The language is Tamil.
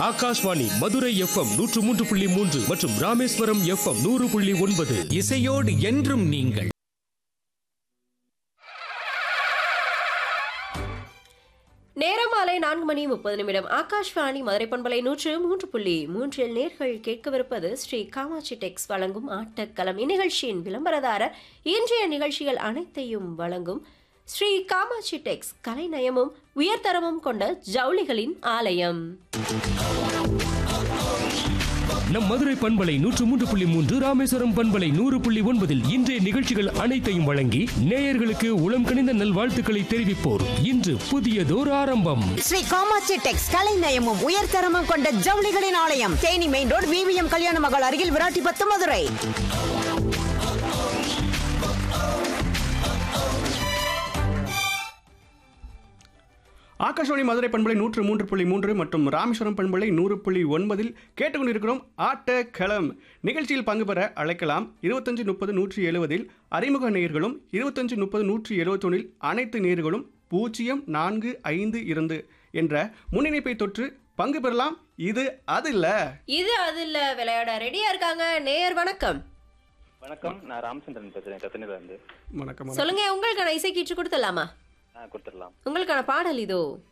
ஆகாஷ்வாணி மதுரை எஃப்எம் நூற்று மூன்று புள்ளி மூன்று மற்றும் ராமேஸ்வரம் எஃப்எம் நூறு புள்ளி ஒன்பது இசையோடு என்றும் நீங்கள் நேரம் மாலை நான்கு மணி முப்பது நிமிடம் ஆகாஷ்வாணி மதுரை பண்பலை நூற்று மூன்று புள்ளி மூன்றில் நேர்கள் கேட்கவிருப்பது ஸ்ரீ காமாட்சி டெக்ஸ் வழங்கும் ஆட்டக்களம் இந்நிகழ்ச்சியின் விளம்பரதாரர் இன்றைய நிகழ்ச்சிகள் அனைத்தையும் வழங்கும் ஸ்ரீ காமாட்சி டெக்ஸ் கலைநயமும் உயர்தரமும் கொண்ட ஜவுளிகளின் ஆலயம் நம் மதுரை பண்பலை நூற்று மூன்று புள்ளி மூன்று ராமேஸ்வரம் பண்பலை நூறு புள்ளி ஒன்பதில் இன்றைய நிகழ்ச்சிகள் அனைத்தையும் வழங்கி நேயர்களுக்கு உளம் கனிந்த நல்வாழ்த்துக்களை தெரிவிப்போர் இன்று புதியதோர் ஆரம்பம் ஸ்ரீ காமாட்சி டெக்ஸ் கலை நயமும் உயர்தரமும் கொண்ட ஜவுளிகளின் ஆலயம் தேனி மெயின் ரோடு விவிஎம் கல்யாண மகள் அருகில் விராட்டிபத்து மதுரை ஆகாஷவாணி மதுரை பண்பலை நூற்று மூன்று புள்ளி மூன்று மற்றும் ராமேஸ்வரம் பண்பலை நூறு புள்ளி ஒன்பதில் கேட்டுக்கொண்டிருக்கிறோம் ஆட்ட களம் நிகழ்ச்சியில் பங்கு பெற அழைக்கலாம் இருபத்தஞ்சு முப்பது நூற்றி எழுபதில் அறிமுக நேயர்களும் இருபத்தஞ்சு முப்பது நூற்றி எழுபத்தொன்னில் அனைத்து நேயர்களும் பூஜ்ஜியம் நான்கு ஐந்து இரண்டு என்ற முன்னிணைப்பை தொற்று பங்கு பெறலாம் இது அது இல்ல இது அது இல்ல விளையாட ரெடியா இருக்காங்க நேயர் வணக்கம் வணக்கம் நான் ராமச்சந்திரன் பேசுறேன் கத்தனில இருந்து வணக்கம் சொல்லுங்க உங்களுக்கான இசை கீற்று கொடுத்துடலாமா ஆ கொடுத்துடலாம் உங்களுக்கான பாடல் இதோ